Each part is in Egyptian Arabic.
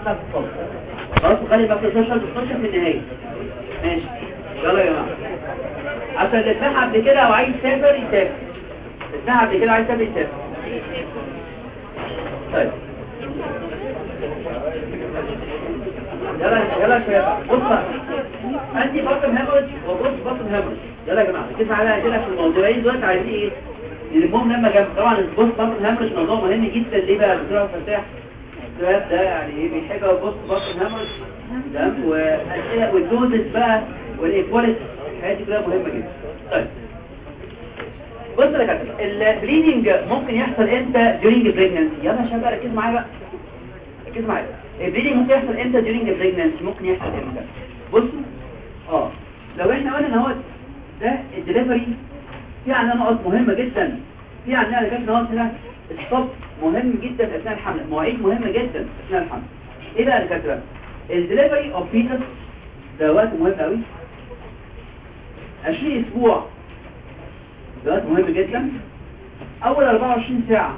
بتاعت الصف خلاص وخلي بقى 16 16 في النهايه ماشي يلا يا جماعه عشان اللي اتنحى قبل كده وعايز يسافر يسافر اتنحى قبل كده وعايز يسافر يسافر طيب يلا يلا يا شباب بص عندي بطن هامرج وبص بطن هامرج يلا يا جماعه ركزوا عليها كده في الموضوعين دلوقتي عايزين ايه المهم لما جنب طبعا البوست بطن هامرج موضوع مهم جدا ليه بقى دكتور فتاح السؤال ده يعني ايه بيحب البوست بطن هامرج تمام واسئله والدوزز بقى والايكواليتي الحاجات دي كلها مهمه جدا طيب بص يا كابتن البليدنج ممكن يحصل امتى during pregnancy يلا يا شباب ركزوا معايا بقى ركزوا معايا البليدنج ممكن يحصل امتى during pregnancy ممكن يحصل امتى بصوا اه لو احنا قلنا ان هو ده الدليفري في عندنا نقط مهمه جدا في عندنا اللي كانت نقط هنا الصف مهم جدا اثناء الحمل مواعيد مهمه جدا اثناء الحمل ايه بقى الدكاتره الدليفري اوف فيتس ده وقت مهم قوي 20 اسبوع ده وقت مهم جدا اول 24 ساعه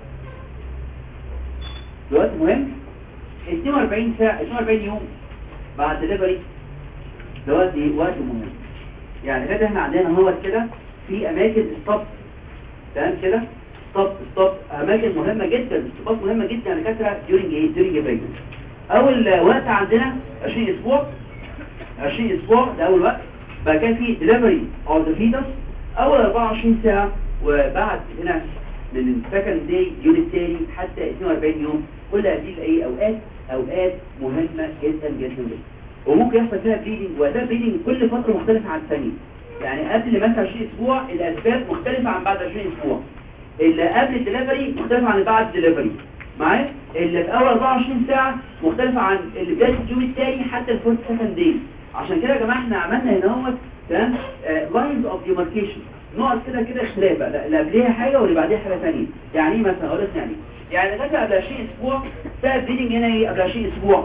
ده وقت مهم 42 ساعه 42 يوم بعد دليفري ده وقت ايه وقت مهم يعني كده احنا عندنا هو كده في اماكن ستوب تمام كده ستوب ستوب اماكن مهمه جدا ستوبات مهمه جدا يا دكاتره during ايه during pregnancy اول وقت عندنا 20 اسبوع 20 اسبوع ده اول وقت بعد كده في delivery of the fetus اول 24 ساعه وبعد هنا من السكند داي يوم التاني حتى 42 يوم كل هذه الايه اوقات اوقات مهمه جدا جدا جدا وممكن يحصل فيها بليدنج وده بليدنج كل فتره مختلفه عن الثانيه يعني قبل مثلا 20 اسبوع الاسباب مختلفه عن بعد 20 اسبوع اللي قبل الدليفري مختلفه عن اللي بعد الدليفري معايا اللي في اول 24 ساعه مختلفه عن اللي بدايه اليوم الثاني حتى الفورت سكند داي عشان كده يا جماعه احنا عملنا هنا اهوت تمام لاينز اوف ديماركيشن نقط كده كده اختلاف بقى لا- اللي قبلها حاجه واللي بعديها حاجه ثانيه يعني ايه مثلا اقول لك يعني إيه؟ يعني ده قبل 20 اسبوع ده بليدنج هنا ايه قبل 20 اسبوع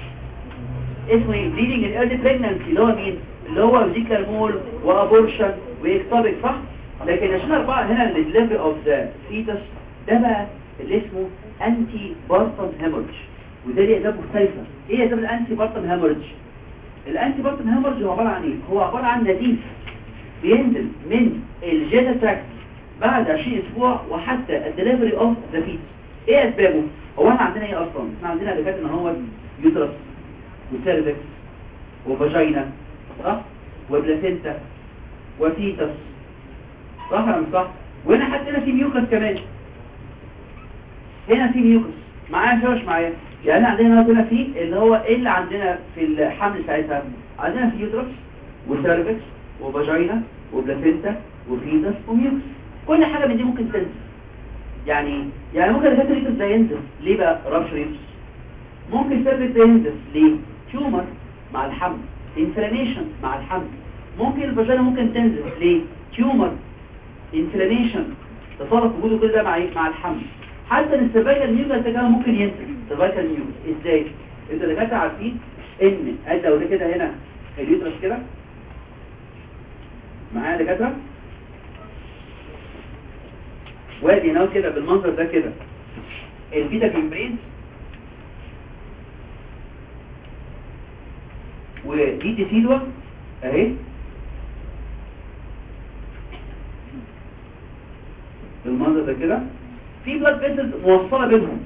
اسمه ايه بليدنج الايرلي بريجنانسي اللي هو مين اللي هو فيزيكال مول وابورشن واكتوبيك صح لكن عشان اربعه هنا الليفل اوف ذا فيتس ده بقى اللي اسمه انتي بارتم هيمورج وده ليه اسباب مختلفه ايه اسباب الانتي بارتم هيمورج الانتي بارتم هيمورج هو عباره عن ايه هو عباره عن نزيف بينزل من الجيتا تراكت بعد 20 اسبوع وحتى الدليفري اوف ذا فيتس ايه اسبابه هو احنا عندنا ايه اصلا احنا عندنا اللي فات ان هو يوترس وسيرفكس وفاجينا صح وبلاسينتا وفيتس صح ولا مش صح وهنا حتى هنا في ميوكس كمان هنا في ميوكس معايا شو مش معايا يعني عندنا هنا في اللي هو ايه اللي عندنا في الحمل ساعتها عندنا في يوترس وسيرفكس وفاجينا وبلاسينتا وفيتس وميوكس كل حاجه من دي ممكن تنزل يعني يعني ممكن الفاتر يوترس ده ينزل ليه بقى رابشر يوترس ممكن سيرفكس ده ينزل ليه تيومر مع الحمل انفلاميشن مع الحمل ممكن الفاجينا ممكن تنزل ليه تيومر انفلاميشن تصرف وجوده كل ده مع ايه مع الحمل حتى السيرفايكال ميوكس ده كمان ممكن ينزل سيرفايكال ميوكس ازاي انتوا دكاتره عارفين ان ادي لو ده كده هنا اليوترس كده معايا دكاتره وادي هنا كده بالمنظر ده كده البيتا ميمبرين ودي ديسيدوا اهي بالمنظر ده كده في بلاد فيسلز موصله بينهم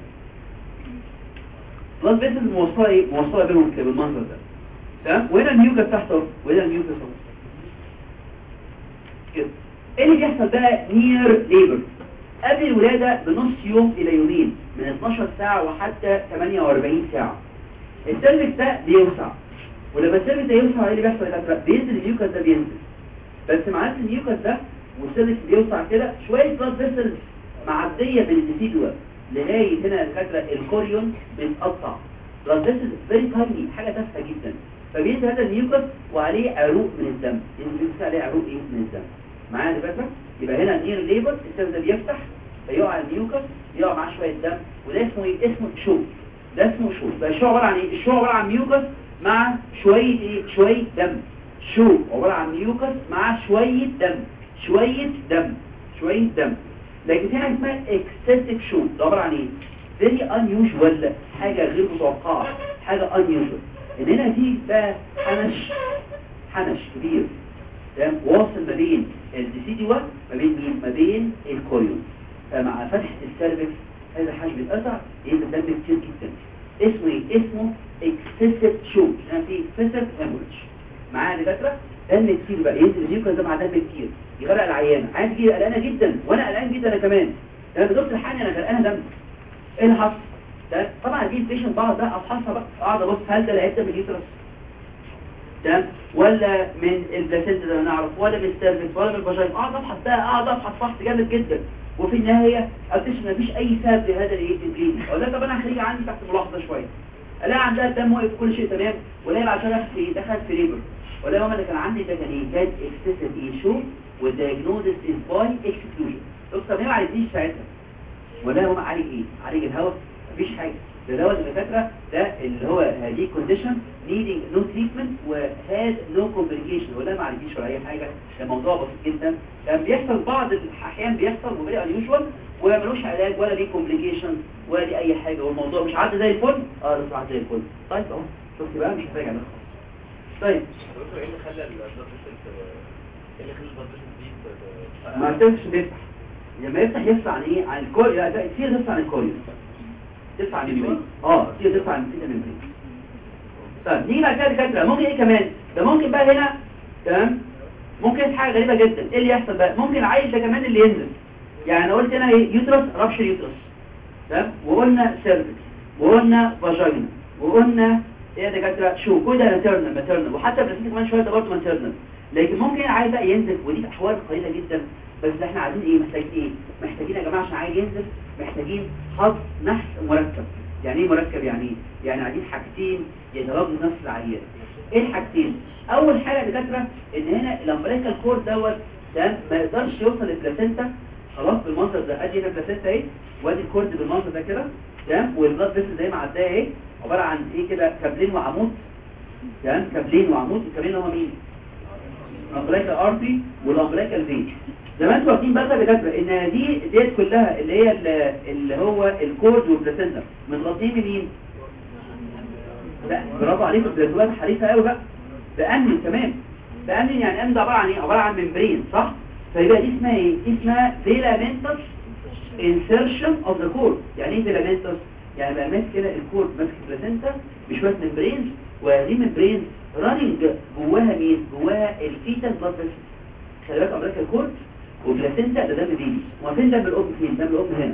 بلاد فيسلز موصله ايه موصله بينهم كده بالمنظر ده تمام وهنا الميوكس تحت اهو وهنا الميوكس اهو كده ايه اللي بيحصل بقى نير ليبر قبل الولاده بنص يوم الى يومين من 12 ساعه وحتى 48 ساعه السيرفكس ده بيوسع ولما السيرفكس ده يوسع ايه اللي بيحصل يا دكاتره بينزل الميوكس ده بينزل بس مع الميوكس ده والسيرفكس بيوسع كده شويه بلاد فيسلز معديه بالديسيدوا لغايه هنا الفكره الكوريون بيتقطع بلاد فيسلز فيري تايني حاجه تافهه جدا فبينزل هذا الميوكس وعليه عروق من الدم ينزل عليه عروق ايه من الدم معايا يا دكاتره يبقى هنا نير ليبر السيرفكس ده بيفتح فيقع الميوكس يقع معاه شويه دم وده اسمه ايه اسمه شو ده اسمه شو ده الشو عباره عن ايه الشو عباره عن ميوكس مع شويه ايه شويه دم شو عباره عن ميوكس مع شويه دم شويه دم شويه دم لكن في حاجه اسمها اكسسيف شو ده عباره عن ايه very unusual حاجة غير متوقعة حاجة unusual ان هنا في بقى حنش حنش كبير تمام واصل ما بين الديسيديوال ما بين مين ما بين الكوريون فمع فتحة السيرفكس هذا الحجم اتقطع ينزل دم كتير جدا اسمه ايه اسمه excessive shock يعني في excessive hemorrhage معايا دكاتره دم كتير بقى ينزل الجيوكا ده مع دم كتير يغرق العيانه عايز تيجي قلقانه جدا وانا قلقان جدا انا كمان انا بدكتور الحقني انا غرقانه دم ايه اللي حصل ده طبعا دي البيشنت بقعد بقى افحصها بقى اقعد ابص هل ده العده من اليوترس تمام ولا من البلاسينتا زي ما نعرف ولا من السيرفكس ولا من الفاجينا اقعد افحص بقى اقعد افحص فحص جامد جدا وفي النهايه اكتشف ان مفيش اي سبب لهذا الايه البليدنج اقول لها طب انا هخليها عندي تحت ملاحظه شويه الاقي عندها الدم واقف كل شيء تمام ولا عشان اخفي دخلت في ليبر ولا ماما اللي كان عندي ده كان ايه كان اكسسيف ايشو والدايجنوزس از باي اكسكلوجن دكتور ما عالجنيش ساعتها ولا هو عالج ايه عالج الهواء مفيش حاجه ده دواء الدكاتره ده اللي هو هذه كونديشن نيدنج نو تريتمنت وهاد نو كومبليكيشن ولا ما عالجيش ولا اي حاجه ده موضوع بسيط جدا كان بيحصل بعض الاحيان بيحصل وفيري انيوجوال وملوش علاج ولا ليه كومبليكيشن ولا ليه اي حاجه والموضوع مش عدى زي الفل اه لسه عدى زي الفل طيب اهو شفت بقى مش محتاج انا طيب دكتور ايه اللي خلى البلاد فيسل ايه اللي خلى البلاد فيسل دي ما تنسش بيفتح لما يفتح يفتح عن ايه عن الكوريو لا ده كتير تفتح عن الكوريو تفتح عن الممبرين اه كتير تفتح عن الفيتا ممبرين طيب نيجي بعد كده دكاتره ممكن ايه كمان ده ممكن بقى هنا تمام ممكن حاجه غريبه جدا ايه اللي يحصل بقى ممكن العيل ده كمان اللي ينزل يعني انا قلت هنا ايه يوترس رابشر يوترس تمام وقلنا سيرفكس وقلنا فاجينا وقلنا ايه يا دكاتره شو كل ده ماتيرنال ماتيرنال وحتى بلاسينتا كمان شويه ده برضه ماتيرنال لكن ممكن العيل بقى ينزل ودي احوال قليله جدا بس احنا عايزين ايه محتاجين ايه محتاجين يا جماعه عشان عيل ينزل محتاجين حظ نحس مركب يعني ايه مركب يعني ايه يعني عايزين حاجتين يتراجعوا نفس العيان ايه الحاجتين اول حاجه يا دكاتره ان هنا الامبريكال كور دوت تمام ما يقدرش يوصل للبلاسينتا خلاص بالمنظر ده ادي هنا البلاسينتا اهي وادي الكورد بالمنظر ده كده تمام والبلاد فيسل زي ما عداها اهي عباره عن ايه كده كابلين وعمود تمام كابلين وعمود الكابلين هما مين الامبريكال ارتري والامبريكال فين زي ما انتوا واخدين بالكم يا دكاتره ان دي ديت كلها اللي هي ال- اللي هو الكورد والبلاسينتا متغطيين بمين لا برافو عليكم ده دلوقتي حريفه قوي بقى بأمن تمام بأمن يعني أمن ده عبارة عن ايه عبارة عن ممبرين صح فيبقى دي اسمها ايه دي اسمها filamentous insertion of the cord يعني ايه filamentous يعني بقى ماسك كده الكورد ماسك البلاسينتا بشويه ممبرينز وهذه ممبرينز راننج جواها مين جواها الفيتال بلاد فيسل خلي بالك امريكا الكورد والبلاسينتا ده دم بيبي هو فين دم الام فين دم الام هنا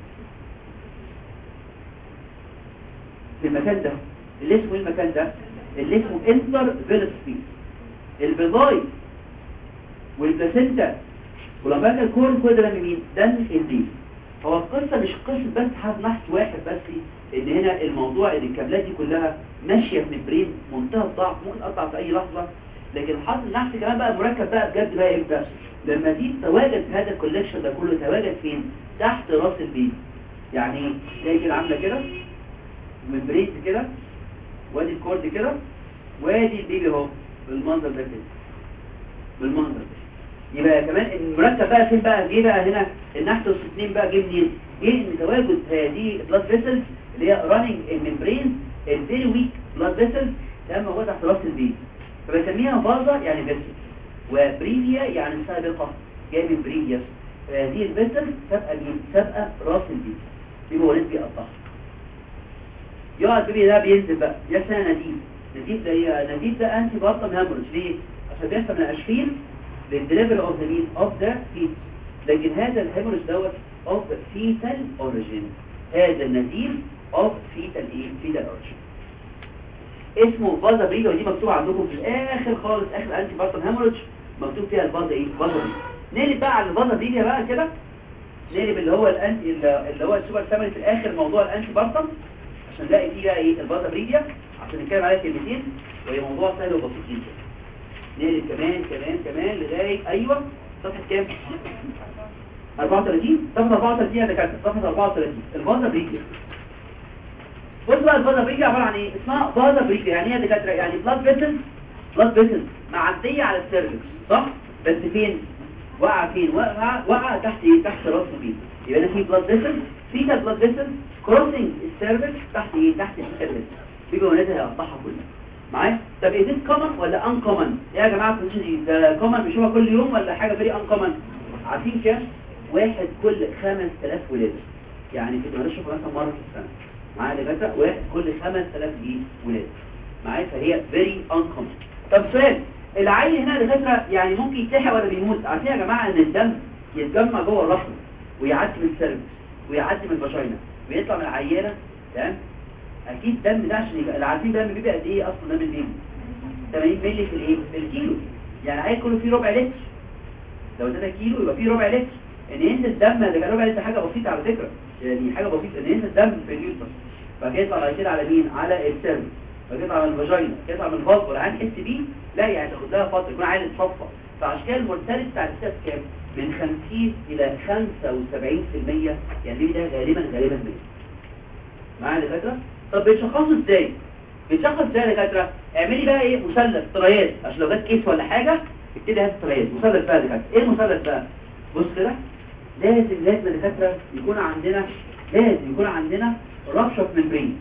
في المكان ده اللي اسمه ايه المكان ده اللي اسمه انتر فيلس سبيس البيضاي والبلاسينتا والامريكا الكورد كل ده دم مين دم البيبي هو القصة مش قصة بس حد نحس واحد بس ان هنا الموضوع ان الكابلات دي كلها ماشية في ممبرين منتهى الضعف ممكن تقطع في اي لحظة لكن حاصل النحس كمان بقى مركب بقى بجد بقى امتى لما دي تواجد هذا الكوليكشن ده كله تواجد فين تحت راس البيبي يعني زي كده عاملة كده ممبرين كده وادي الكورد كده وادي البيبي اهو بالمنظر ده كده بالمنظر ده يبقى كمان المركب بقى فين بقى جه بقى هنا النحت والستنين بقى جه منين جه ان تواجد هذه بلاد فيسلز اللي هي راننج الممبرين الفيري ويك بلاد فيسلز ده موجود تحت راس البيبي فبسميها فازا يعني فيسل وبريفيا يعني سابقه جاي من بريفيوس هذه الفيسل سابقه مين سابقه راس البيبي بيبقى ولد بيقطعها يقعد البيبي ده بينزل بقى يا سنه نزيف نزيف ده ايه نزيف ده انتي بارتم هامورج ليه عشان بيحصل من الاشفين للدليفري اوف ذا مين اوف ذا فيت لكن هذا الهيموريج دوت اوف فيتال اوريجين هذا النزيف اوف فيتال ايه فيتال اوريجين اسمه فازا بريجا ودي مكتوبه عندكم في الاخر خالص اخر انتي بارتم هيموريج مكتوب فيها الفازا ايه فازا بريجا نقلب بقى على الفازا بريجا بقى كده نقلب اللي هو الانتي اللي هو السوبر سامري في الاخر موضوع الانتي بارتم عشان نلاقي فيه بقى ايه الفازا بريجا عشان نتكلم عليها كلمتين وهي موضوع سهل وبسيط جدا نقلب كمان كمان كمان لغاية ايوه صفحة كام 34 صفحة 34 يا دكاتره صفحة 34 الفازا بريكيا بص بقى الفازا بريكيا عبارة عن ايه اسمها فازا بريكيا يعني ايه يا دكاتره يعني بلاد فيسل بلاد فيسل معدية على السيرفكس صح بس فين وقع فين وقع وقع تحت ايه تحت راس البيت يبقى هنا في بلاد فيسل في بلاد فيسل كروسنج السيرفكس تحت ايه تحت السيرفكس بيبقى ولادها هيقطعها كلها معايا طب ايه كومن ولا ان كومن يا جماعه الكونديشن دي ده كومن بنشوفها كل يوم ولا حاجه فيري ان كومن عارفين كام واحد كل 5000 ولاده يعني كده بنشوف مثلا مره في السنه معايا دكاتره واحد كل 5000 دي ولاده معايا فهي فيري ان كومن طب سؤال العيل هنا دكاتره يعني ممكن يتلحق ولا بيموت عارفين يا جماعه ان الدم يتجمع جوه الرحم ويعدي من السيرفكس ويعدي من الفاجينا ويطلع من العيانه تمام اكيد الدم ده عشان يبقى اللي عارفين دم بيبقى قد ايه اصلا دم البيبي 80 مللي في الايه في الكيلو يعني عيل كله فيه ربع لتر لو ده كيلو يبقى فيه ربع لتر ان ينزل دم ده كان ربع لتر حاجه بسيطه على فكره يعني حاجه بسيطه ان ينزل دم في اليوتر فكده يطلع بعد كده على مين على السيرفكس فيطلع على الفاجينا يطلع من الفاضل العيان يحس بيه لا يعني تاخد لها فتره يكون عيل اتصفى فعشان كده المورتاليتي بتاع الستات كام من 50 الى 75% يعني البيبي ده غالبا غالبا ميت معايا يا دكاتره طب بيتشخصوا ازاي بيتشخص ازاي يا دكاتره اعملي بقى ايه مثلث طريات عشان لو جت كيس ولا حاجه ابتدي هات طريات مثلث بقى يا دكاتره ايه المثلث بقى بص كده لازم لازم يا دكاتره يكون عندنا لازم يكون عندنا رشف ممبرين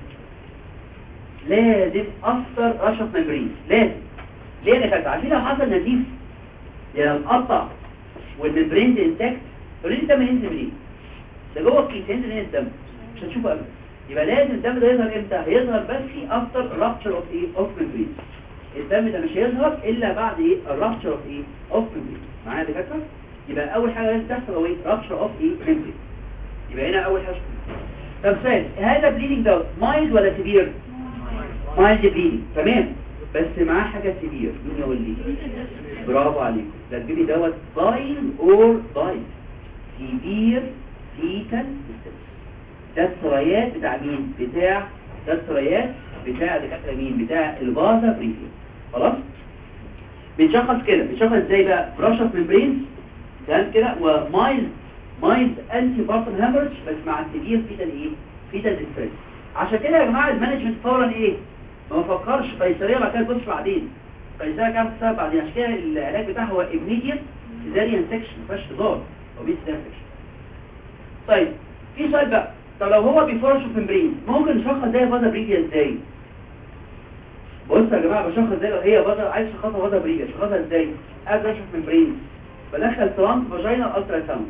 لازم اثر رشف ممبرين لازم ليه يا دكاتره عشان لو حصل نزيف يعني لو اتقطع والممبرين ده انتاكت اوريدي الدم هينزل منين ده جوه الكيس هينزل منين الدم مش هتشوفه ابدا يبقى لازم الدم ده يظهر امتى هيظهر بس في افتر رابتشر اوف ايه اوف ممبرين الدم ده مش هيظهر الا بعد ايه الرابتشر اوف ايه اوف ممبرين معايا يا دكاتره يبقى اول حاجه لازم تحصل هو ايه رابتشر اوف ايه ممبرين يبقى هنا اول حاجه طب سؤال هذا بليدنج ده مايلد ولا سيفير مايلد بليدنج تمام بس معاه حاجه سيفير مين يقول لي برافو عليكم ده البيبي دوت داين اور داين سيفير فيتال ده السريات بتاع مين بتاع ده السريات بتاع دكاتره مين بتاع البازا بريفيا خلاص بنشخص كده بنشخص ازاي بقى برشف ممبرين تمام كده ومايلد مايلد انتي بارتن هامرج بس مع السيفير فيتال ايه فيتال ديستريس عشان كده يا جماعه المانجمنت فورا ايه ما بفكرش قيصريه بعد كده تبص بعدين قيصريه كام سبب بعدين عشان كده العلاج بتاعها هو immediate cesarean section ما فيهاش هزار او بيت section طيب في سؤال بقى طب لو هو بيفرش في ممبرين ممكن نشخص زي فازا بريديا ازاي بص يا جماعه بشخص ازاي لو هي فازا عايز اشخصها فازا بريديا اشخصها ازاي ابدا اشوف ممبرين بدخل ترانس فاجينا الترا ساوند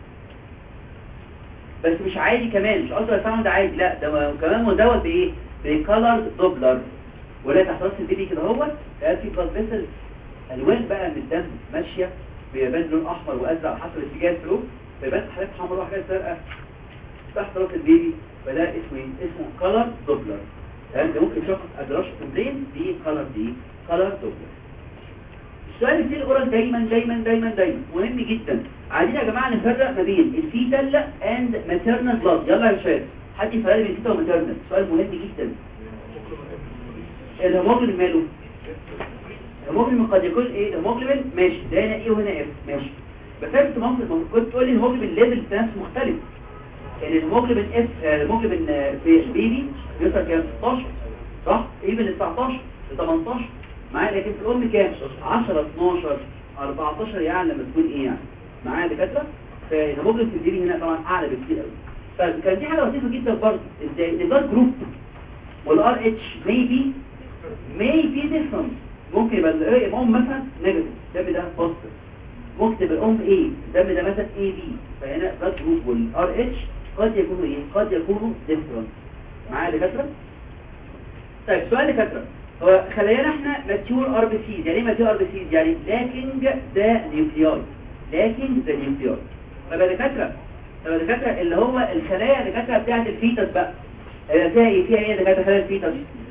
بس مش عادي كمان مش الترا ساوند عادي لا ده كمان مزود بايه بكالر دوبلر ولا تحت راس البيبي كده اهوت ده في بلاد فيسل الوان بقى من الدم ماشيه بيبان لون احمر وازرق حسب اتجاه الفلو فيبان حاجات حمراء وحاجات زرقاء تحت راس البيبي فده اسمه ايه اسمه كالر دوبلر تمام ده ممكن يشخص ادراش كومبلين دي كالر دي كالر دوبلر السؤال اللي الاورال دايما دايما دايما دايما مهم جدا عايزين يا جماعه نفرق ما بين الفيتال اند ماتيرنال بلاد يلا يا شباب حد يفرق بين الفيتال وماتيرنال سؤال مهم جدا الهيموجلوبين ماله الهيموجلوبين قد يكون ايه الهيموجلوبين ماشي ده هنا ايه وهنا اف ماشي بس انت ممكن كنت تقول لي الهيموجلوبين ليفل في ناس مختلف يعني الهيموجلوبين اف الهيموجلوبين في البيبي بيوصل كام 16 صح ايه من 19 ل 18 معايا لكن في الام كام 10 12 14 يعني لما تكون ايه يعني معايا دكاتره فالهيموجلوبين في البيبي هنا طبعا اعلى بكتير قوي فكان دي حاجه لطيفه جدا برضه ازاي البلاد جروب والار اتش maybe may be different ممكن يبقى الام مثلا نيجاتيف الدم ده بوزيتيف ممكن تبقى الام ايه الدم ده مثلا اي بي فهنا بلاد جروب والار اتش قد يكونوا ايه قد يكونوا ديفرنت معايا يا دكاتره طيب سؤال دكاتره هو خلينا احنا ماتيور ار بي سيز يعني ايه ماتيور ار بي سيز يعني لاكينج ذا نيوكلياي لاكينج ذا نيوكلياي طب يا دكاتره طب يا دكاتره اللي هو الخلايا يا دكاتره بتاعت الفيتس بقى فيها ايه فيها ايه يا دكاتره خلايا الفيتس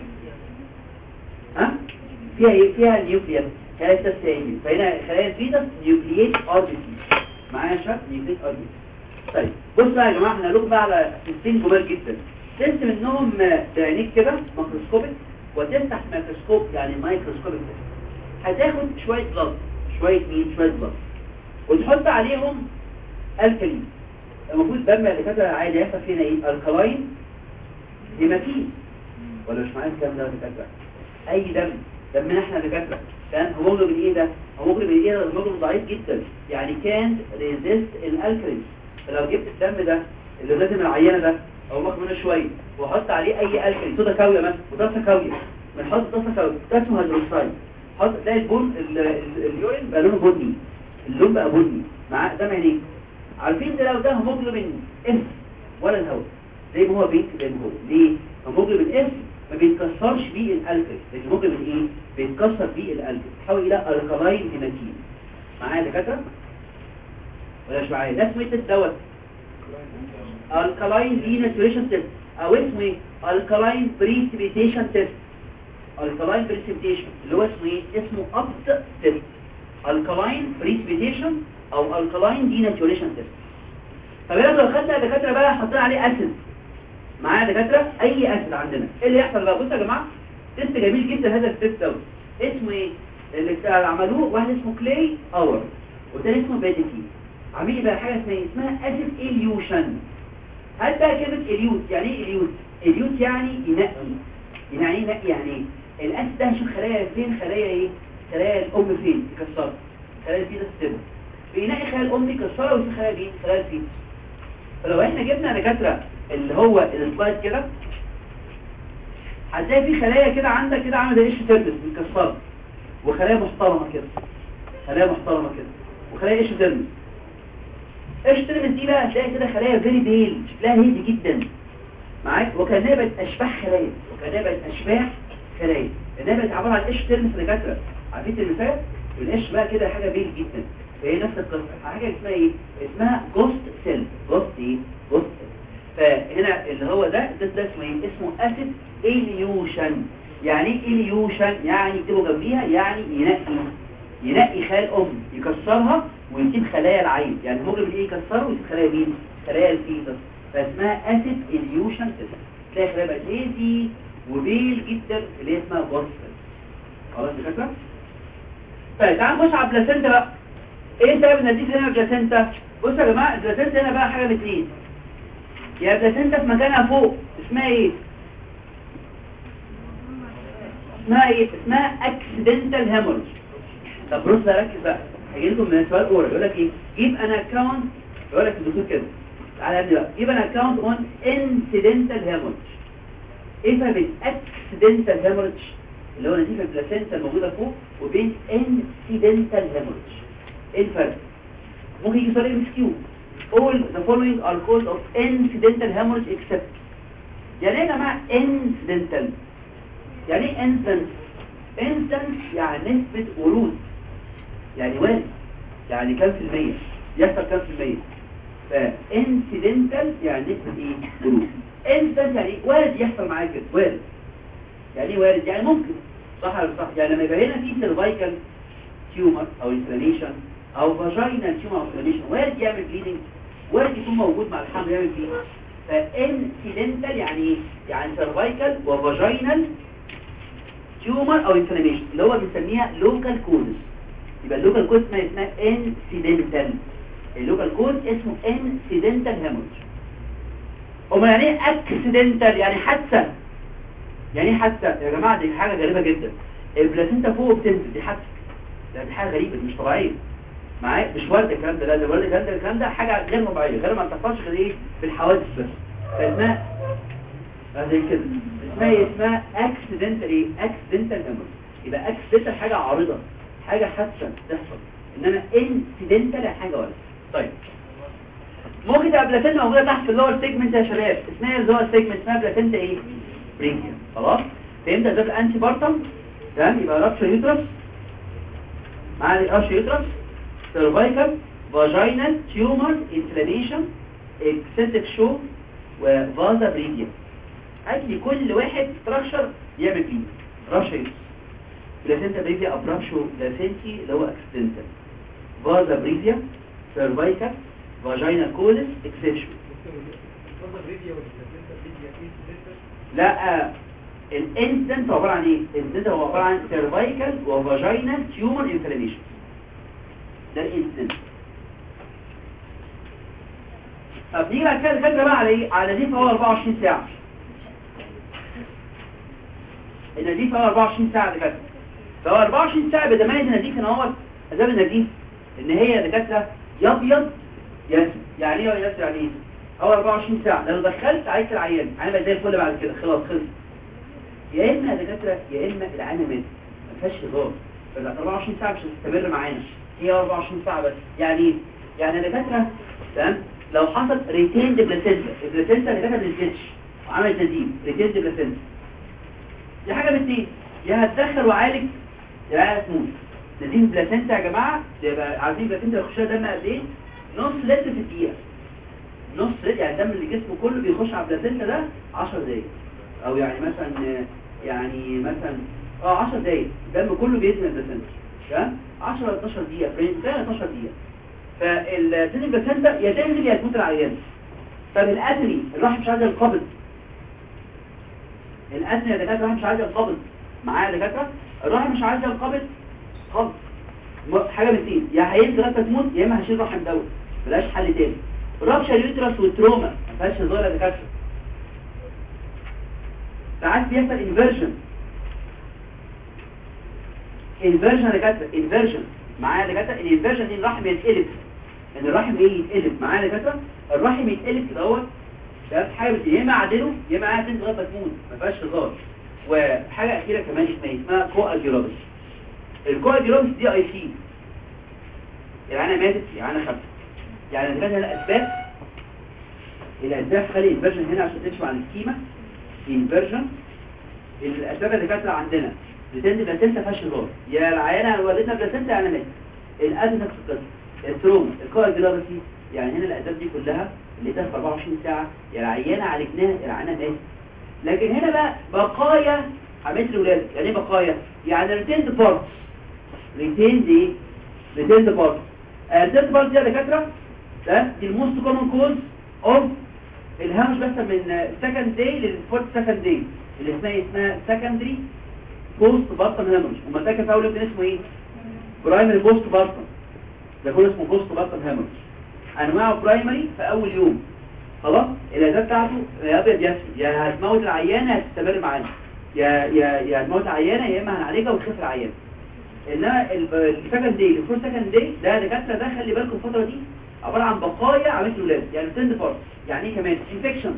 ها فيها ايه فيها نيوكليس خلايا التسايل فهنا خلايا الفيتس نيوكلييت ار بي سي معايا يا شباب نيوكلييت ار بي سي طيب بص بقى يا جماعه احنا هنقول بقى على سيستين جمال جدا تست منهم بعينيك كده ماكروسكوبيك وتفتح ميكروسكوب يعني مايكروسكوبيك هتاخد شويه بلاد شويه مين شويه بلاد وتحط عليهم الكالين المفروض دم اللي كده عادي يحصل فينا ايه الكلاين هيماتين ولا مش معايا الكلام ده دكاتره اي دم دمنا احنا دكاتره كان هيموجلوبين ايه ده هيموجلوبين ايه ده هيموجلوبين ضعيف جدا يعني كان ريزيست الالكالين فلو جبت الدم ده اللي لازم العينه ده او ماخد منه شويه واحط عليه اي الكلي صودا كاويه مثلا وطاسه كاويه بنحط طاسه كاويه ده اسمه هيدروكسيد حط تلاقي البن ال- ال- اليورين بقى لونه بني اللون بقى بني مع قدام عينيك عارفين ده لو ده هيموجلوبين اف ولا الهواء زي ما هو بينك زي ما هو ليه هيموجلوبين اف ما بيتكسرش بيه الالكل الهيموجلوبين ايه بيتكسر بيه الالكل تحول الى الكلاين هيماتين معايا يا دكاتره ولا مش معايا ده اسمه ايه التست دوت الكلاين ديناتوريشن تيست او اسمه ايه الكلاين بريسيبيتيشن تيست الكلاين بريسيبيتيشن اللي هو اسمه ايه اسمه ابت تيست الكلاين بريسيبيتيشن او الكلاين ديناتوريشن تيست طب يلا لو خدنا دكاتره بقى حطينا عليه اسيد معايا دكاتره اي اسيد عندنا ايه اللي يحصل بقى بصوا يا جماعه تيست جميل جدا هذا التيست دوت اسمه ايه اللي عملوه واحد اسمه كلاي اور والتاني اسمه بيديكي عاملين بقى حاجه اسمها إيه؟ اسمها اسيد اليوشن هل بقى كلمه اليوت يعني ايه اليوت اليوت يعني ينقي يعني ايه ينقي يعني ايه الاسيد ده هشوف خلايا فين خلايا ايه خلايا الام فين تكسرها خلايا الفيتس تبقى بينقي خلايا الام يكسرها ويشوف خلايا مين خلايا الفيتس فلو احنا جبنا دكاتره اللي هو السلايد كده هتلاقي في خلايا كده عندك كده عامله زي قش ترمس متكسره وخلايا محترمه كده خلايا محترمه كده وخلايا قش ترمس قش ترمس دي بقى هتلاقي كده خلايا فيري بيل شكلها هيدي جدا معاك وكانها بقت اشباح خلايا وكانها بقت اشباح خلايا لانها بقت عباره عن قش ترمس دكاتره عارفين الترمسات القش بقى كده حاجه بيل جدا فهي نفس القصه حاجه اسمها ايه اسمها جوست سيل جوست ايه جوست فهنا اللي هو ده ده, ده اسمه ايه اسمه اسيد اليوشن يعني ايه اليوشن يعني يكتبوا جنبيها يعني ينقي ينقي خلايا الام يكسرها ويسيب خلايا العين يعني ممكن ايه يكسره ويسيب خلايا مين خلايا الفيتس فاسمها اسيد اليوشن تيست تلاقي خلايا بقت هيزي وبيل جدا اللي هي اسمها جوست خلاص يا فاكره طيب تعال نخش على البلاسنتا بقى ايه سبب النتيجه هنا البلاسنتا بصوا يا جماعه البلاسنتا هنا بقى حاجه من اتنين يا بلاسنتا في مكانها فوق اسمها ايه اسمها ايه اسمها اكسيدنتال هيموريج طب بص بقى ركز بقى هيجي لكم من سؤال اورال يقول لك ايه جيب انا اكونت يقول لك الدكتور كده تعالى يا ابني بقى جيب انا اكونت اون انسيدنتال هيموريج ايه فرق بين اكسيدنتال هيموريج اللي هو نتيجه البلاسنتا الموجوده فوق وبين انسيدنتال هيموريج ايه الفرق ممكن يجي سؤال ام كيو all the following are cause of incidental hemorrhage except يعني ايه يا جماعه incidental يعني ايه incident incident يعني نسبة ورود يعني وارد يعني كام في المية يحصل كام في المية فانسيدنتال يعني نسبة ايه ورود incident يعني وارد يحصل معاك كده وارد يعني ايه وارد يعني ممكن صح ولا مش صح يعني لما يبقى هنا في سيرفايكال تيومر او انفلاميشن او فاجينال تيومر او انفلاميشن وارد يعمل بليدنج وارد يكون موجود مع الحمل يعمل بليدنج فانسيدنتال يعني ايه يعني سيرفايكال وفاجينال تيومر او انفلاميشن اللي هو بنسميها لوكال كوز يبقى اللوكال كوز اسمها اسمها انسيدنتال اللوكال كوز اسمه انسيدنتال هيموريج امال يعني ايه اكسيدنتال يعني حادثه يعني ايه حادثه يا جماعه دي حاجه غريبه جدا البلاسينتا فوق بتنزل دي حادثه ده دي حاجه غريبه دي مش طبيعيه معايا مش وارد الكلام ده لا ده وارد الكلام ده الكلام ده حاجه غير طبيعيه غير ما بتحصلش غير ايه في الحوادث بس فاسمها زي كده اسمها ايه اسمها اكسيدنتال ايه اكسيدنتال هيموريج يبقى اكسيدنتال حاجه عارضه حاجه حادثه تحصل انما انسيدنتال حاجه وارده طيب ممكن تبقى بلاسنتا موجوده تحت في اللور سيجمنت يا شباب اسمها اللور سيجمنت اسمها بلاسنتا ايه برينكيا خلاص فهمت ازاي الانتي بارتم تمام يبقى رابشر يوترس معايا رابشر يوترس سيرفايكال فاجينال تيومر انفلاميشن اكسنتك شو وفازا بريديا اجلي كل واحد ستراكشر يعمل فيه رابشر يوترس بلاسنتا بريديا ابرابشو بلاسنتي اللي هو اكسنتال فازا بريديا سيرفايكال فاجينال كولس اكسبشن لا الانسدنت عبارة عن ايه الانسدنت هو عبارة عن سيرفايكال وفاجينال تيومر انفلاميشن ده الانسدنت طب نيجي بعد كده الفكره بقى على ايه على نزيف هو 24 ساعه النزيف هو 24 ساعه دكاتره فهو 24 ساعه بتميز النزيف ان هو اسباب النزيف ان هي دكاتره يا ابيض يا اسود يعني ايه يا يعني ايه اول 24 ساعه لو دخلت عايز العيان انا بقى زي الفل بعد كده خلاص خلص يا اما يا دكاتره يا اما العيان مات ما فيهاش هزار فال 24 ساعه مش هتستمر معانا هي 24 ساعه بس يعني ايه يعني يا دكاتره تمام لو حصل ريتيند بلاسنتا البلاسنتا اللي دخلت الجيتش وعملت نزيف ريتيند بلاسنتا دي حاجه من اتنين يا هتدخل وعالج يا هتموت نزيف بلاسنتا يا جماعه يبقى عارفين بلاسنتا يخشها دم قد ايه نص لتر في الدقيقه نص لتر يعني الدم اللي جسمه كله بيخش على البلاسنتا ده 10 دقايق او يعني مثلا يعني مثلا اه 10 دقايق الدم كله بينزل البلاسنتا تمام 10 ل 12 دقيقه فريند ده 12 دقيقه فالسن البلاسنتا يا تنزل يا تموت العيان طب الاتري الواحد مش عايز ينقبض الاتري يا دكاتره الواحد مش عايز ينقبض معايا يا دكاتره الواحد مش عايز ينقبض خالص م- حاجه من اثنين يا هينزل لغايه ما تموت يا اما هشيل رحم دوت بلاش حل تاني رابشر اليوترس والتروما ما فيهاش هزار يا دكاتره ساعات بيحصل انفيرجن انفيرجن يا دكاتره انفيرجن معايا يا دكاتره الانفيرجن دي الرحم يتقلب ان الرحم ايه يتقلب معايا يا دكاتره الرحم يتقلب كده اهوت ده حاجه من يا اما اعدله يا اما قاعد لغايه ما تموت ما فيهاش هزار وحاجه اخيره كمان اسمها اسمها كواجيولوبس الكواجيولوبس دي اي سي يعني انا ماتت يعني انا خفت يعني كان الاسباب الاسباب خلي الانفيرجن هنا عشان تمشي مع السكيما انفيرجن الاسباب اللي كانت عندنا بتند بلاسنتا فيهاش هزار يا العيانه ولدتنا بلاسنتا انا مات الادي نفس القصه التروما الكواجيولوبسي يعني هنا الاسباب دي كلها اللي ده في 24 ساعه يا العيانه عالجناها يا العيانه ماتت لكن هنا بقى بقايا حمايه الولاده يعني ايه بقايا يعني ريتيند بارتس ريتيند ايه ريتيند بارتس ريتيند بارتس دي يا دكاتره ده دي الموست كومن كوز اوف الهامش بس من سكند داي للفورت سكند داي اللي اسمها اسمها سكندري بوست بارتم هامش وما ده كان في اول ابن اسمه ايه برايمري بوست بارتم ده كله اسمه بوست بارتم هامش انواعه برايمري في اول يوم خلاص العلاجات بتاعته يا ابيض يا اسود يا هتموت العيانه هتستمر معانا يا يا يا هتموت العيانه يا اما هنعالجها وتخف العيانه انما السكند داي الفور سكند داي ده دكاتره ده خلي بالكم الفتره دي عباره عن بقايا عمليه الولاده يعني سند بارت يعني ايه كمان انفكشن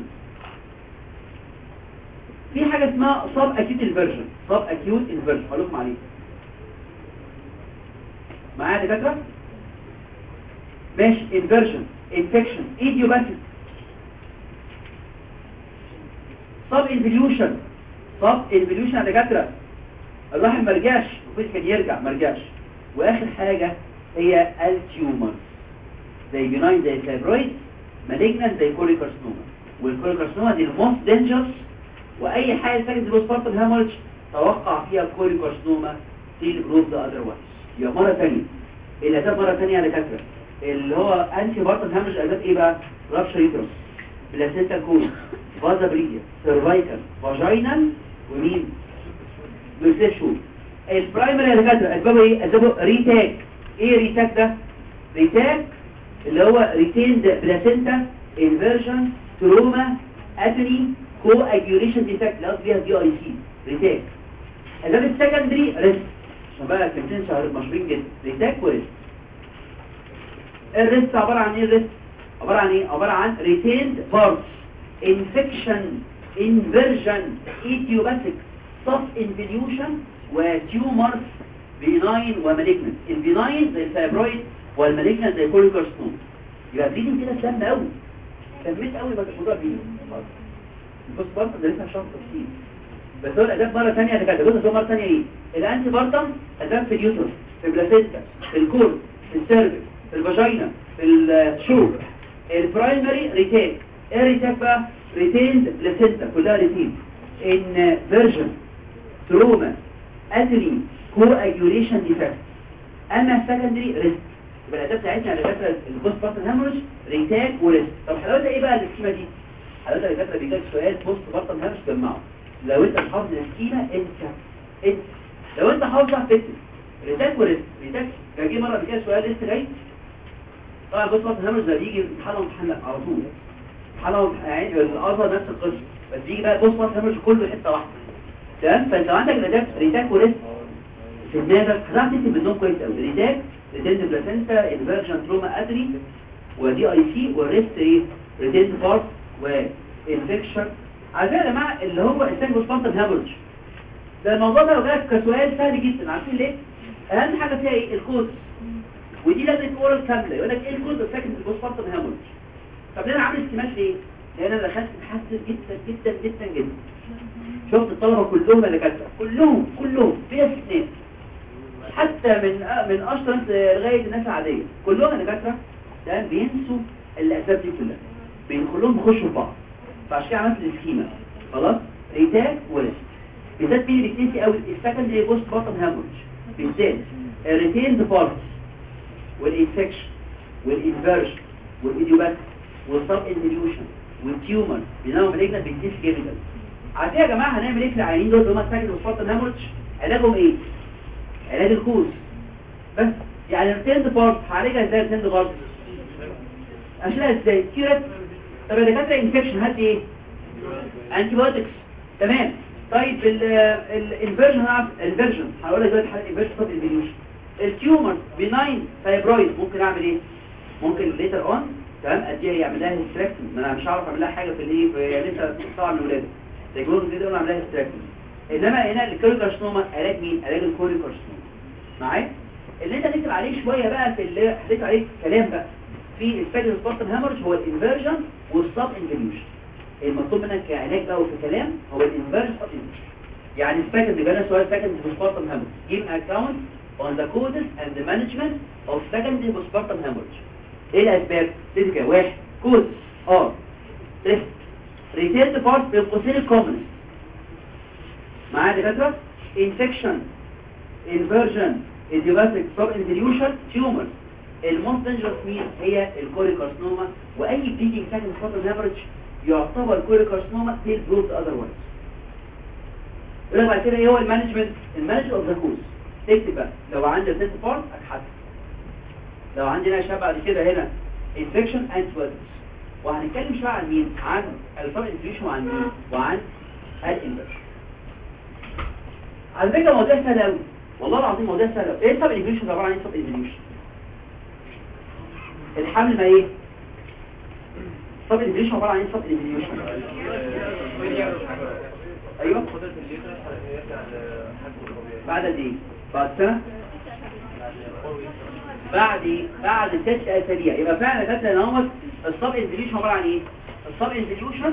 في حاجه اسمها صاب اكيوت انفيرجن صاب اكيوت انفيرجن هقول لكم عليه معايا يا دكاتره ماشي انفيرجن انفكشن ايديوباثيك صاب انفليوشن صاب انفليوشن يا دكاتره الرحم ما رجعش المفروض كان يرجع ما رجعش واخر حاجه هي التيومر زي بيناين زي فايبرويد مالجنان زي كوليكارسنوما والكوليكارسنوما دي الموست دينجرس واي حاجه ساكن البوستبارتم هامورج توقع فيها كوليكارسنوما تيل جروب ده اذروايز يبقى مره ثانيه الاسباب مره ثانيه على دكاتره اللي هو انتي بارتم هامورج اسباب ايه بقى رابشر يوترس بلاسينتا كول فازا بريديا سيرفايكال فاجينال ومين بالست شهور البرايمري يا دكاتره اسبابه ايه اسبابه ريتاك ايه ريتاك ده ريتاك اللي هو ريتيند بلاسينتا انفيرجن تروما اتري كو اجيوليشن ديفكت اللي قصدي بيها دي اي سي ريتاك اسباب السكندري ريسك عشان بقى كلمتين شهر مشهورين جدا ريتاك وريسك الريسك عباره عن ايه الريسك عباره عن ايه عباره عن ريتيند بارتس انفكشن انفيرجن ايديوباثيك صف انفليوشن وتيومرز بيناين ومالجنت البيناين زي الفايبرويد والمالجنت زي كوليكارسنوم يبقى بليدنج كده سم قوي سميت قوي بقى الموضوع بليدنج بص برضه ده لسه شرط كتير بس هو الاداب مره ثانيه ده كده بص هو مره ثانيه ايه الانتي بارتم اداب في اليوترس في البلاسينتا في الكور في السيرفكس في الفاجينا في الشوك البرايمري ريتيك ايه ريتيك بقى ريتيند بلاسينتا كلها ريتين ان فيرجن تروما اتري كو اجيوليشن ديفكت اما السكندري ريسك يبقى الاداه بتاعتنا على فكره البوست بارتن هامورج ريتاك وريسك طب حضرتك ايه بقى السكيمه دي حضرتك يا دكاتره بيجيلك سؤال بوست بارتن هامورج جمعه لو انت مش حافظ السكيمه انت انت لو انت حافظ هتكتب ريتاك وريسك ريتاك ده جه مره بيجي سؤال لسه جاي طبعا البوست بارتن هامورج ده بيجي امتحان امتحان على طول امتحان يعني الازهر نفس القصه بس بيجي بقى البوست بارتن هامورج كله حته واحده تمام فانت عندك الاداه ريتاك وريسك في دماغك هتعرف تكتب النوم كويس قوي ريتاك ريتند بلاسنتا انفيرجن تروما ادري ودي اي سي والريست ايه ريتيند بارت وانفكشن على فكره يا جماعه اللي هو السنجل سبونتن هامورج ده الموضوع ده لو جالك كسؤال سهل جدا عارفين ليه اهم حاجه فيها ايه الكود ودي لازم اورال كامله يقول لك ايه الكود السكند سبونتن هامورج طب انا عامل استماش ليه لان انا دخلت محسن جدا جدا جدا جدا شفت الطلبه كلهم اللي كاتبه كلهم كلهم فيها استثناء حتى من من اشطر ناس لغايه الناس العاديه كلهم اللي كاتبه ده بينسوا الاسباب دي كلها بيدخلهم بيخشوا في بعض فعشان كده عملت السكيما خلاص ريتاك وريست بالذات مين اللي بيتنسي قوي السكندري بوست بطن هامورج بالذات الريتيند بارت والانفكشن والانفيرجن والايديوباث والسب انفيوشن والتيومر بينما مالجنا بيتنسي جامد قوي عارفين يا جماعه هنعمل ايه في العيانين دول اللي هم السكندري بوست بطن هامورج علاجهم ايه علاج الكوز بس يعني الريتيند بارت هعالجها ازاي الريتيند بارت اشيلها ازاي كيرت طب يا دكاتره انفكشن هات ايه انتي بايوتكس تمام طيب الانفيرجن هنعرف الانفيرجن هقول لك دلوقتي حاجه انفيرجن طب الفينيوشن التيومر بناين فايبرويد ممكن اعمل ايه ممكن ليتر اون تمام اديها يعمل لها هيستراكتومي ما انا مش هعرف اعمل لها حاجه في الايه في لسه طبعا من الولاده تجربه كده اعمل لها هيستراكتومي انما هنا الكوليكارسنوما علاج مين علاج الكوليكارسنوما معايا اللي انت هتكتب عليه شويه بقى في اللي هتكتب عليه كلام بقى في الفاجر سبورتن هامرج هو الانفيرجن والسب انفيوشن المطلوب منك كعلاج بقى وفي كلام هو الانفيرجن والسب انفيوشن يعني السكند بيبقى لنا سؤال سكند سبورتن هامرج give account on the causes and the management of secondary postpartum hemorrhage ايه الاسباب تدي كده واحد كوز اه ريست ريتيرد بارت بين قوسين الكومنس معايا دكاتره انفكشن انفيرجن idiopathic sub involution tumor الموست دينجرس مين هي الكوليكارسنوما واي بليدنج سكند سبورتن هامرج يعتبر كوليكارسنوما تيل بروت اذروايز يقول لك بعد كده ايه هو المانجمنت المانجمنت اوف ذا كوز تكتب بقى لو عندي التست بارت اتحسن لو عندنا شاب بعد كده هنا انفكشن انتيبيوتكس وهنتكلم شويه عن مين عن السب انفليشن وعن مين وعن الانفكشن على فكره موضوع سهل قوي والله العظيم موضوع سهل قوي ايه السب انفليشن عباره عن ايه السب انفليشن الحمل ما ايه السب انفليشن عباره عن ايه السب انفليشن ايوه قدرة الليتر يرجع لحجمه الطبيعي بعد قد ايه بعد سنه بعد بعد ست اسابيع يبقى فعلا فاكر ان هو الصب انفليوشن عباره عن ايه الصب انفليوشن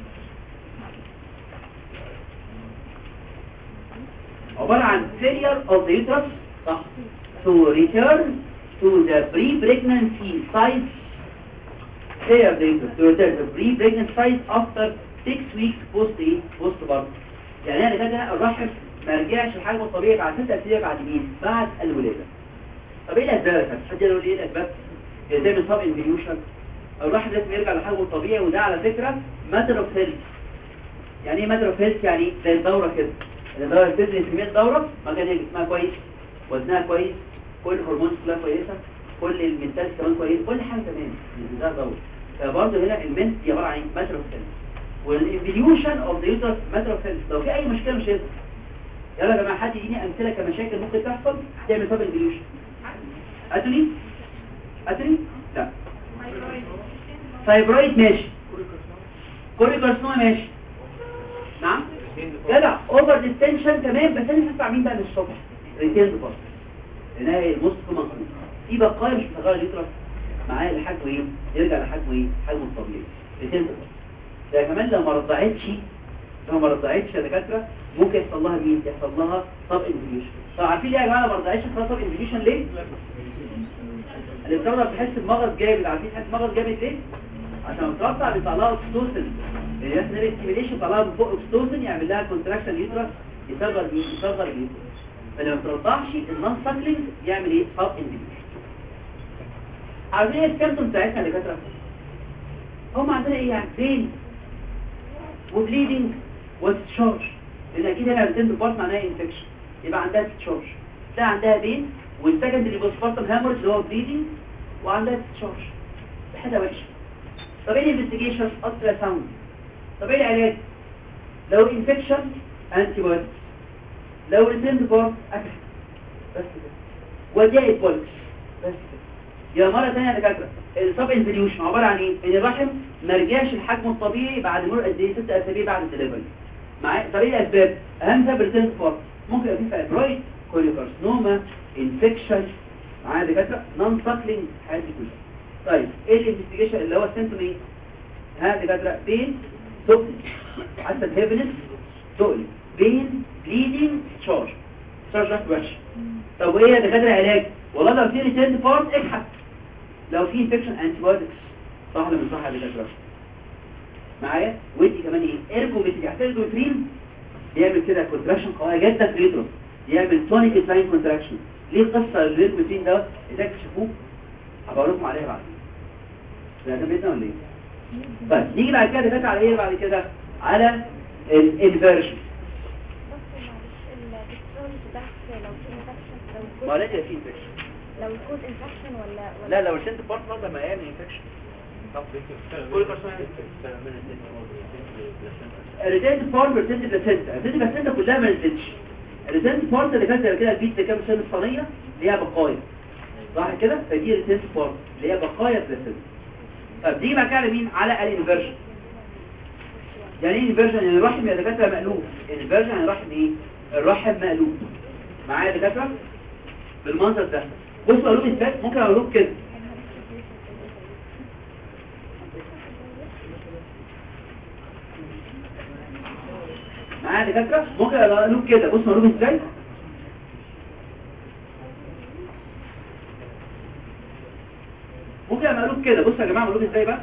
عباره عن failure of the uterus صح to return to the pre-pregnancy size failure of the uterus to return to pre-pregnancy size after 6 weeks post ايه post birth يعني انا كده الرحم ما رجعش لحجمه الطبيعي بعد 6 اسابيع بعد مين بعد الولاده طب ايه الاسباب يا فندم؟ حد يقول لي ايه الاسباب زي من صاب انفيوشن الواحد لازم يرجع لحجمه الطبيعي وده على فكره ماتر اوف هيلث يعني ايه ماتر اوف هيلث يعني زي الدوره كده الدوره بتدرس كميه دوره ما كان جسمها كويس وزنها كويس كل هرمون كلها كويسه كل المنتال كمان كويس كل حاجه تمام ده دوره فبرضه هنا المنت دي عباره عن ايه ماتر اوف هيلث والانفيوشن اوف ذا يوترس ماتر اوف هيلث لو في اي مشكله مش هيظهر يلا يا جماعه حد يديني امثله كمشاكل ممكن تحصل تعمل سبب انفيوشن اتوني اتوني لا فايبرويد ماشي كوريكارسنوما ماشي نعم جدع اوفر ديستنشن تمام بس انا هدفع مين بقى من الصبح ريتيرد بارت لانها هي النص كمان في بقايا مش بتغير اليوترس معايا لحجمه ايه يرجع لحجمه ايه حجمه الطبيعي ريتيرد بارت ده كمان لو ما رضعتش لو ما رضعتش يا دكاتره ممكن يحصل لها مين يحصل لها سب انفيوشن طب عارفين ليه يا جماعه ما رضعتش يحصل سب انفيوشن ليه اللي بتقدر تحس بمغص جامد عارفين تحس بمغص جامد ليه عشان ترفع بيطلع لها اوكسيتوسين الناس نعمل ستيميليشن يطلع لها من فوق اوكسيتوسين يعمل لها كونتراكشن يوترس يصغر مين يصغر اليوترس فلما بترضعش النون ساكلينج يعمل ايه سب انفيوشن عارفين ايه السيمتوم بتاعتنا اللي كانت هم عندنا ايه يعني بين وبليدنج وتشارج لان اكيد هنا بتند بارت معناها انفكشن يبقى عندها تشارج ده عندها بين والسكندري بوسبارتم هامرج اللي هو بليدنج وعندها تشارج حاجه وحشه طب ايه الانفستيجيشن الترا ساوند طب ايه العلاج لو انفكشن انتي بايوتكس لو ريتند بارت اكل بس كده وديها بولكس بس كده يا مرة ثانية يا دكاترة السب انفليوشن عبارة عن ايه؟ ان الرحم ما رجعش لحجمه الطبيعي بعد مرور قد ايه؟ ست اسابيع بعد الدليفري معايا طب ايه الاسباب؟ اهم سبب ريتيرن فور ممكن يبقى فيه فايبرويد كوليوكارسنوما انفكشن معايا يا دكاترة نون ساكلينج الحاجات دي كلها طيب ايه الانفستيجيشن اللي هو السيمتوم ايه؟ ها يا دكاترة بين تقل حتى الهيفنس تقل بين بليدنج تشارج تشارج واحد وحش طب وايه يا دكاترة علاج؟ والله لو في ريتيرن فورس اكحت لو في انفكشن انتيبيوتكس صح ولا مش صح يا دكاتره معايا ودي كمان ايه ايركوميتري اعتبرين بيعمل كده كونتراكشن قويه جدا في اليوترس يعمل تونيك ساين كونتراكشن ليه قصه الايركوميترين ده ازاي اكتشفوه هبقول لكم عليها بعدين ده كان بيتنا ولا ايه طيب نيجي بعد كده دكاتره على ايه بعد كده على الانفيرجن ما لازم يبقى في انفكشن لو الكود انفكشن ولا ولا لا لو السنت بارت برضه ما يعمل انفكشن طب كل كرسون الريتيند فورم ريتيند بلاسنتا الريتيند بلاسنتا كلها ما نزلتش الريتيند فورم اللي كانت كده البيت اللي كان سن الصينيه اللي هي بقايا صح كده فدي ريتيند فورم اللي هي بقايا بلاسنتا طب دي بقى على مين على الانفيرجن يعني ايه انفيرجن يعني الرحم يا دكاتره مقلوب الانفيرجن يعني الرحم ايه الرحم مقلوب معايا يا دكاتره بالمنظر ده بصوا قالوا لي ازاي ممكن اقول لكم كده معايا يا دكاتره ممكن اقول لكم كده بصوا قالوا لي ازاي ممكن اقول لكم كده بصوا يا جماعه اقول لكم ازاي بقى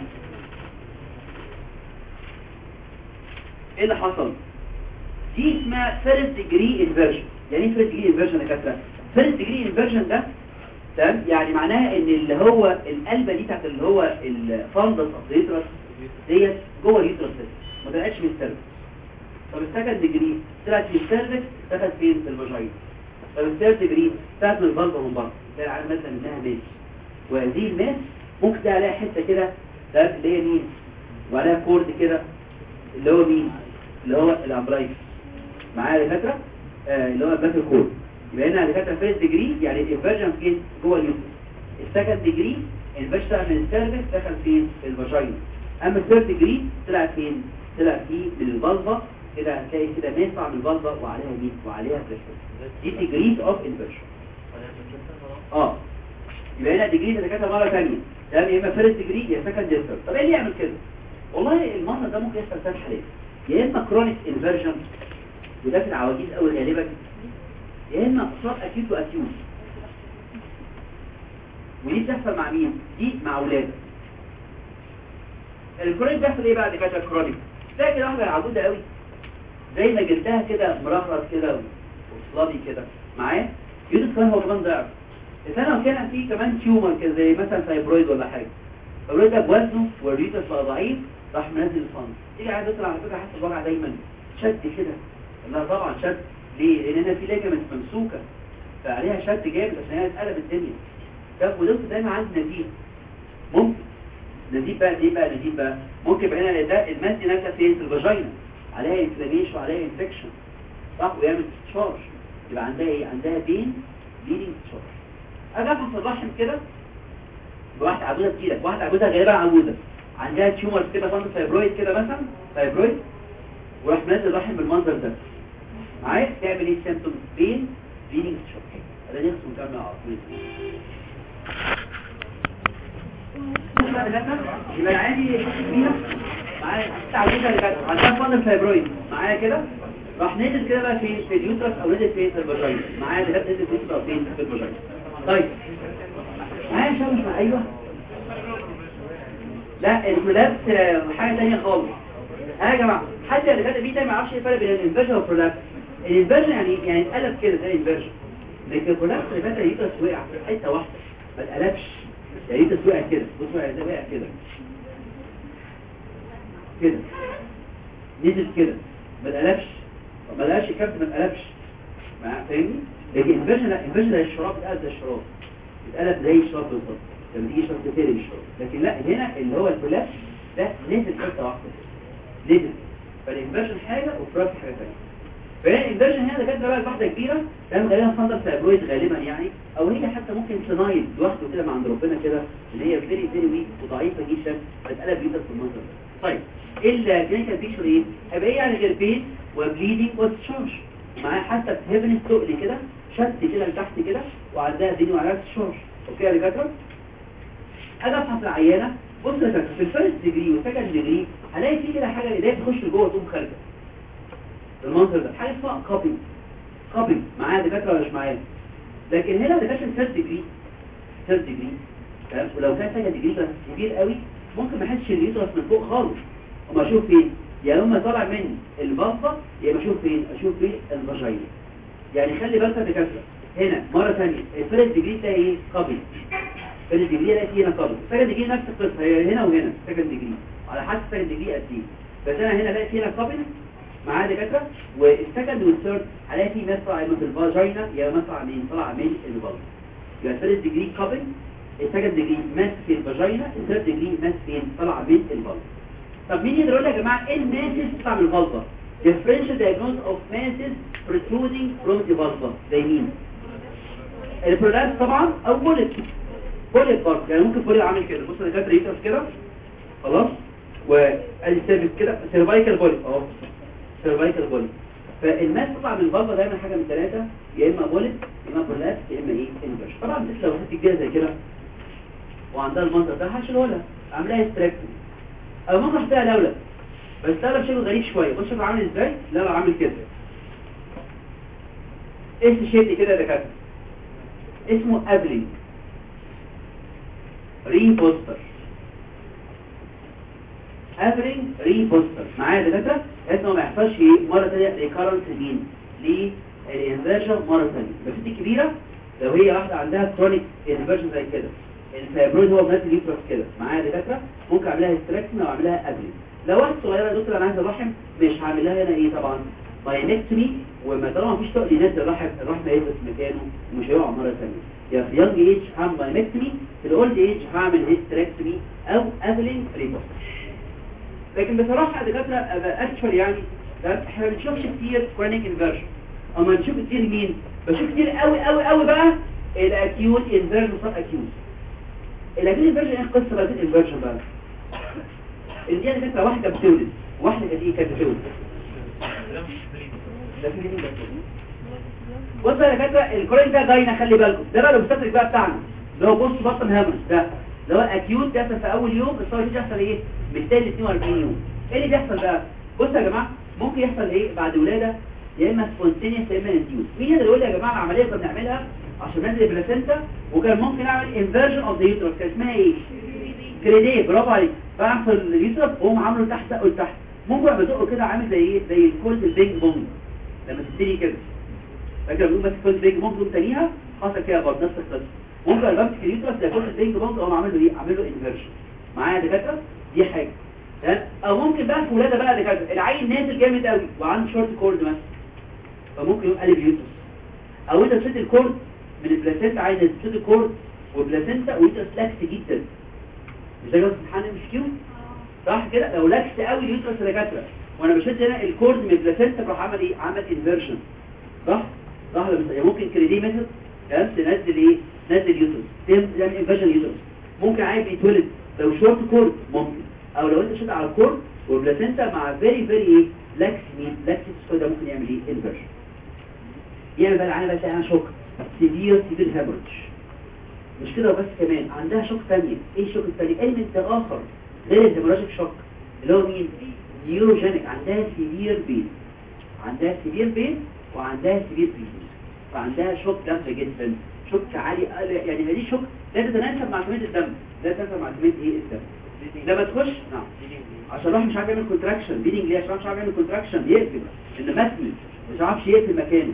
ايه اللي حصل دي اسمها فيرست ديجري انفيرجن يعني ايه فيرست ديجري انفيرجن يا دكاتره فيرست ديجري انفيرجن ده تمام يعني معناها ان اللي هو القلبه دي بتاعت اللي هو الفندس اوف اليوترس ديت جوه اليوترس ما طلعتش من السيرفكس طب السكند ديجري طلعت من السيرفكس دخلت فين في الفاجينا طب الثيرد ديجري طلعت من الفالفا من بره زي العالم مثلا انها ماس وهذه الماس ممكن تلاقي عليها حته كده ده اللي هي مين وعليها كورد كده اللي هو مين اللي هو الامبرايكس معايا يا دكاتره آه اللي هو الباكل كورد يبقى هنا دكاتره فيرست ديجري يعني الانفيرجن فين جوه اليوترس السكند ديجري الانفيرجن من السيرفكس دخل فين في الفاجينا اما الثيرد ديجري طلع فين طلع فيه من الفالفا كده هتلاقي كده ماسع من الفالفا وعليها مين وعليها بريشر دي ديجريز اوف انفيرجن اه يبقى هنا ديجري دكاتره مره ثانيه ده يا اما فيرست ديجري يا سكند ديجري طب ايه اللي يعمل كده والله المنظر ده ممكن يحصل ثلاث حالات يا اما كرونيك انفيرجن وده في العواجيز اول غالبا يا اما اصاب اكيد واكيوت ودي بتحصل مع مين دي مع اولاد الكرونيك بيحصل ايه بعد كده الكرونيك تلاقي كده واحده عجوزه قوي زي ما جلدها كده مرهرط كده وصلابي كده معايا يوسف كان هو كمان ضعف الثاني كان في كمان تيومر كده زي مثلا فايبرويد ولا حاجه الفايبرويد ده بوزنه والريتس بقى ضعيف راح منزل الفن تيجي عايز تطلع على فكره حاسس الوجع دايما شد كده لا طبعا شد ليه لان هنا في ليجمنت ممسوكه فعليها شد جامد عشان هي اتقلب الدنيا ده ودوت دايما عندي نزيف ممكن نزيف بقى ايه بقى نزيف بقى ممكن يبقى هنا ده المادي نازله فين في الفاجينا عليها انفلاميشن وعليها انفكشن صح ويعمل تشارج يبقى عندها ايه عندها بين بليدنج تشارج اجي افحص الرحم كده بواحده عجوزه تجيلك واحده عجوزه غالبا عجوزه عندها تيومر كده فاند فايبرويد كده مثلا فايبرويد وراح منزل الرحم بالمنظر ده معايا تعمل ايه سيمبتوم بين بليدنج تشارج ده نفسه نكمل على طول يبقى عادي كبيرة معايا تعويضة اللي كانت عندها فاندر فايبرويد معايا كده راح نزل كده بقى في في اليوترس او نزل فين في الفاجينا معايا اللي كانت نزل في اليوترس او فين في الفاجينا طيب معايا شو مش مع ايوه لا الكولابس حاجه ثانيه خالص ها يا جماعه حد اللي كاتب بيه ده ما يعرفش الفرق بين الانفيرجن والبرولابس الانفيرجن يعني يعني اتقلب كده زي الانفيرجن لكن الكولابس اللي فات اليوترس وقع في حته واحده ما اتقلبش يعني انت وقع كده بص وقع ده وقع كده كده نزل كده ما اتقلبش طب ما لقاش الكابت ما اتقلبش مع فاهمني لكن الانفيرجن لا الانفيرجن زي الشراب اتقلب زي الشراب اتقلب زي الشراب بالظبط لما تيجي شراب تاني بالشراب لكن لا هنا اللي هو الكولابس ده نزل حته واحده كده نزل فالانفيرجن حاجه والفراغ حاجه ثانيه فهنا الانفيرجن هنا دكاتره بقى واحده كبيره تمام غالبا فاندر فايبرويد غالبا يعني او هي حتى ممكن سنايد لوحده كده من عند ربنا كده اللي هي فيري فيري ويك وضعيفه جدا بتقلب جدا في المنظر ده طيب الكلينيكال بيكشر ايه هيبقى ايه يعني غير بين وبليدنج وتشارج معاه حتى في هيفن تقل كده شد كده لتحت كده وعندها دين وعليها تشارج اوكي يا دكاتره اجي افحص العيانه بص يا دكاتره في الفيرست ديجري والسكند ديجري هلاقي في كده حاجه ايديها تخش لجوه وتقوم خارجه المنظر ده حاجه اسمها كابي كابي معايا دكاتره ولا مش معايا لكن هنا دكاتره الثيرد ديجري ثيرد ديجري تمام ولو كان سكند ديجري بس كبير قوي ممكن ما احسش اليوترس من فوق خالص اما اشوف فين يا اما طالع من البلطه يا اما اشوف فين اشوف فين الفاجينا يعني خلي بالك يا دكاتره هنا مره ثانيه الفيرست ديجري تلاقي ايه كابي الفيرست ديجري الاقي هنا كابي السكند ديجري نفس القصه هي هنا وهنا سكند ديجري على حسب السكند ديجري قد ايه بس انا هنا الاقي هنا كابي معاه دكاتره والسكند والثيرد هلاقي في مطلع اما في الفاجينا يا مطلع من طلع من البلطه يبقى الفيرست ديجري كابي السكند ديجري ماس في الفاجينا الثيرد ديجري ماس فين طلع من البلطه طب مين يقدر يقول لي يا جماعه ايه الماسز بتاع من البلطه differential diagnosis of masses protruding from the vulva زي مين البرولابس طبعا او بوليت بوليت برضه يعني ممكن بوليت عامل كده بص انا كاتب ريتس كده خلاص وادي سيرفيس كده سيرفايكال بوليت اهو سيرفايكال بوليت فالماس تطلع من البلطه دايما حاجه من ثلاثه يا اما بوليت يا اما برولابس يا اما ايه انفرش طبعا بس لو ست كبيره زي كده وعندها المنظر ده هشيله لها اعملها استراكشن او ممكن احطها لولب بس لولب شكله غريب شويه بص شكله عامل ازاي لولب عامل كده اسم شيء كده يا دكاتره اسمه ابلينج ريبوستر ابلينج ريبوستر معايا يا دكاتره بحيث انه ما يحصلش ايه مره ثانيه ريكارنت مين للانفيرجن مره ثانيه بس دي كبيره لو هي واحده عندها كرونيك انفيرجن زي كده الفايبرويد هو بنات اليوترس كده معايا يا دكاتره ممكن اعملها هيستريكشن او اعملها ابلينج لو واحده صغيره يا دكتور انا عايز الرحم مش هعمل لها هنا ايه طبعا باينكتومي وما طالما مفيش تقل ينزل الرحم الرحم هيثبت مكانه ومش هيقع مره ثانيه يا في يونج ايج هعمل باينكتومي في الاولد ايج هعمل هيستريكتومي او ابلينج ريبوست لكن بصراحه يا دكاتره اكشوال يعني ده احنا ما بنشوفش كتير كرونيك انفيرجن اما نشوف كتير مين بشوف كتير قوي قوي قوي بقى الاكيوت انفيرجن صار اكيوت الاكيوت انفيرجن ايه القصه بقى الانفيرجن بقى اللي دي فكره واحده بتولد واحده كانت ايه كانت بتولد ده في مين ده بص يا دكاتره الكورين ده جاينا خلي بالكم ده بقى الاوبستاتريك بقى بتاعنا اللي هو بص بطن هامس ده اللي هو الاكيوت بيحصل في اول يوم الصور دي بيحصل ايه بالتالي 42 يوم ايه اللي بيحصل بقى بصوا يا جماعه ممكن يحصل ايه بعد ولاده يا اما سبونتينيوس يا اما انديوس مين يقدر يقول لي يا جماعه العمليه كنا بنعملها عشان ننزل البلاسينتا وكان ممكن اعمل انفيرجن اوف ذا يوترس كان اسمها ايه كريديه برافو عليك بعمل اليوترس واقوم عامله تحت سقه لتحت ممكن بدقه كده عامل زي ايه زي الكولد البينج بونج لما تبتدي كده فاكر لما ماسك كولد بينج بونج تقوم تانيها حصل كده برضه نفس القصه ممكن لما بمسك اليوترس زي كولد البينج بونج اقوم عامل له ايه عامل له انفيرجن معايا يا دكاتره دي حاجه تمام او ممكن بقى في ولاده بقى دكاتره العيل نازل جامد قوي وعنده شورت كورد مثلا فممكن يقوم قلب يوترس او انت تشد الكورد من البلاسينتا عايز تشد الكورد وبلاسينتا ويوترس لاكس جدا مش ده جوز امتحان مش كيو صح كده لو لاكس قوي اليوترس يا دكاتره وانا بشد هنا الكورد من البلاسينتا بروح عمل ايه عمل انفيرجن صح صح ولا مش ممكن كريدي ميثود تمام تنزل ايه نزل يوترس تعمل انفيرجن يوترس ممكن عيل بيتولد لو شورت كورد ممكن او لو انت شد على الكورد والبلاسينتا مع فيري فيري ايه لاكس مين لاكس ده ممكن يعمل ايه انفيرجن يعمل بقى العينه بقى انا شوك سيفير سيفير هيموريدج مش كده وبس كمان عندها شوك ثانيه ايه الشوك الثاني ايلمنت اخر غير الهيموراجيك شوك اللي هو مين نيوروجينيك عندها سيفير بين عندها سيفير بين وعندها سيفير بين فعندها شوك جامده جدا شوك عالي يعني هذه شوك لا تتناسب مع كميه الدم لا تتناسب مع كميه ايه الدم لما تخش نعم عشان الواحد مش عارف يعمل كونتراكشن بيدنج ليه عشان مش عارف يعمل كونتراكشن يقفل ان مسمن مش عارفش يقفل مكانه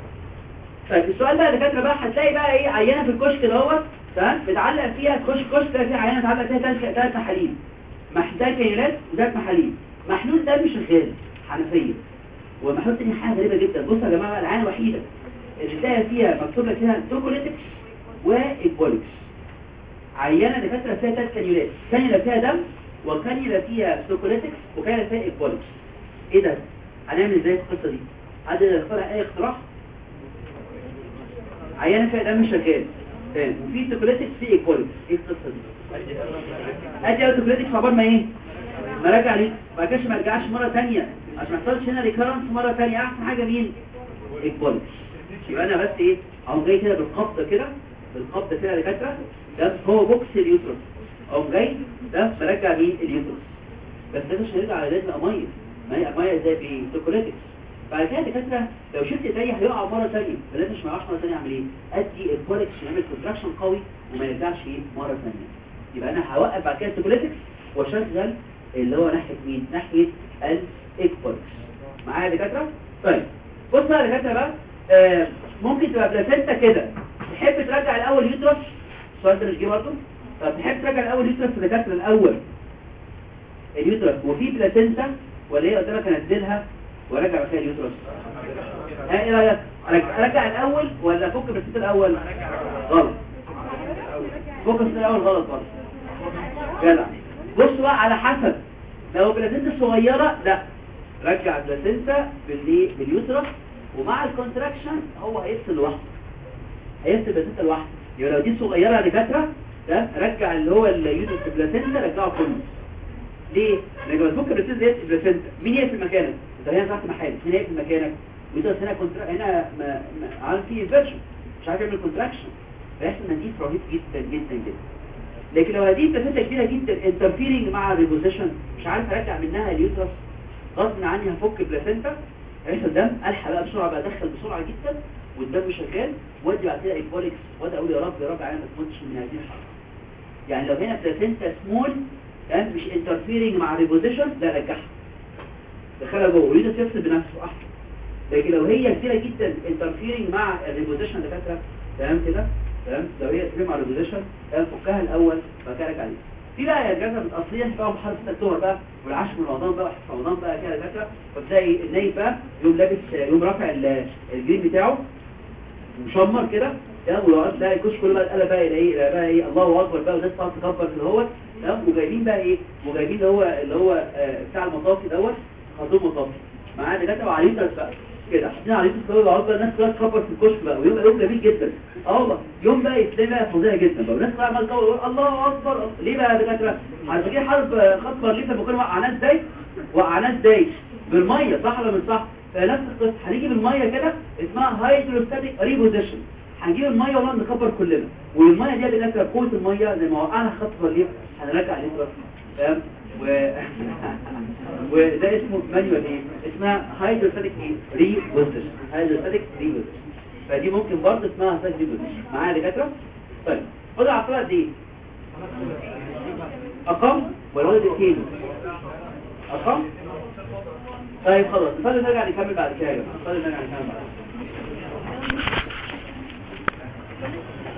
طيب السؤال بقى دكاتره بقى هتلاقي بقى ايه عينه في الكشك دوت تمام بتعلق فيها تخش كشك تلاقي فيها عينه تعلق فيها ثلاث ثلاث محاليل محتاج كينات وذات محاليل محلول ده مش شغال حنفيه ومحلول تاني حاجه غريبه جدا بصوا يا جماعه العينه الوحيده اللي تلاقي فيها مكتوب لك فيها توكوليتكس وايكوليكس عينه دكاتره فيها ثلاث كانيولات كانيولا فيها دم وكانيولا فيها توكوليتكس وكانيولا فيها ايكوليكس ايه ده هنعمل ازاي القصه دي حد يخترع اي اقتراح عيانه فيها دم شغال تمام وفي سيكوليتكس في ايكوليتكس ايه القصه دي ادي اوتوكليتكس عقبال ما ايه ما راجع ليه ما كانش ما رجعش مره ثانيه عشان ما يحصلش هنا ريكارنس مره ثانيه احسن حاجه مين ايكوليتكس يبقى انا بس ايه اقوم جاي كده بالقبضه كده بالقبضه كده يا دكاتره ده هو بوكس اليوترس اقوم جاي ده برجع مين اليوترس بس ده مش هيرجع على لازم ميه ميه ميه زي بايه سيكوليتكس بعد كده دكاتره لو شفت ايديا هيقع مره ثانيه فلازم مش ما يقعش مره ثانيه اعمل ايه ادي الكولكس يعمل كونتراكشن قوي وما يرجعش ايه مره ثانيه يبقى انا هوقف بعد كده السيكوليتكس واشغل اللي هو ناحيه مين ناحيه الاكبولكس معايا يا دكاتره طيب بص بقى يا دكاتره بقى آه ممكن تبقى بلاسنتا كده تحب ترجع الاول يوترس السؤال ده مش جه برضه طب تحب ترجع الاول يوترس يا دكاتره الاول اليوترس وفي بلاسنتا ولا هي قدامك انزلها وارجع مكان اليوترس ها ايه رايك ارجع ارجع الاول ولا فك بالست الاول غلط فك بالست الاول غلط برضه جدع بص بقى على حسب لو بلاسنتا صغيره لا رجع بلاسنتا بالايه باليوترس ومع الكونتراكشن هو هيفصل لوحده هيفصل بلاسنتا لوحده يبقى لو دي صغيره يا دكاتره ده رجع اللي هو اليوترس بلاسنتا رجعه كله ليه؟ لما بتفك البلاسنتا ديت البلاسنتا مين يقفل مكانك؟ انت هنا تحت محل مين يقفل مكانك؟ ويدرس هنا كونترا هنا ما... ما... عامل فيه انفيرشن مش عارف يعمل كونتراكشن فيحصل نزيف رهيب جدا جدا جدا لكن لو هذه البلاسنتا كبيره جدا انترفيرنج مع الريبوزيشن مش عارف ارجع منها اليوترس غصب عني هفك البلاسنتا هيحصل دم الحق بقى بسرعه بقى ادخل بسرعه جدا والدم شغال وادي بعد كده ايكوليكس وادي اقول يا رب يا رب عينك ما تموتش من هذه الحركه يعني لو هنا بلاسنتا سمول تمام مش انترفيرنج مع الريبوزيشن لا رجعها دخلها جوه ويدرس يفصل بنفسه احسن لكن لو هي كتيره جدا انترفيرنج مع الريبوزيشن دكاتره تمام كده تمام لو هي كتير مع الريبوزيشن تمام فكها الاول بعد كده رجع عليها في بقى يا جماعه الاصليه بقى محارب 6 اكتوبر بقى والعاشر من رمضان بقى واحد في رمضان بقى كده دكاتره فتلاقي النايب بقى يوم لابس يوم رافع ال- الجرين بتاعه مشمر كده تمام ويقعد بقى يكش كل بقى القلب بقى ايه يلاقي بقى ايه الله اكبر بقى والناس تقعد تكبر في هو تمام وجايبين بقى ايه وجايبين اللي هو اللي هو آه، بتاع المطافي دوت خرطوم مطافي معاه دكاتره وعريضه بقى كده حاطين عريضه كده ويقعد بقى الناس كلها تكبر في الكشك بقى ويبقى يوم جميل جدا اه والله يوم بقى يتلاقي بقى فظيع جدا بقى والناس كلها عماله تقول الله اكبر ليه بقى يا دكاتره عارفين كده حرب آه، خط بارليف لما كانوا وقعناه ازاي وقعناه ازاي بالميه صح ولا مش صح فنفس القصه هنيجي بالميه كده اسمها هيدروستاتيك ريبوزيشن هنجيب الميه ونقعد نكبر كلنا والميه دي اللي نفس قوه الميه زي ما وقعنا خط بارليف هنرجع اليوترس تمام و وده اسمه مانيوال ايه اسمها هيدروستاتيك ايه ريبوزيشن هيدروستاتيك ريبوزيشن فدي ممكن برضه اسمها هيدروستاتيك ريبوزيشن معايا يا دكاتره طيب خد على الطريقه دي أقام ولا ولد التاني أقام طيب خلاص نصلي نرجع نكمل بعد كده يا جماعه نصلي نرجع نكمل بعد كده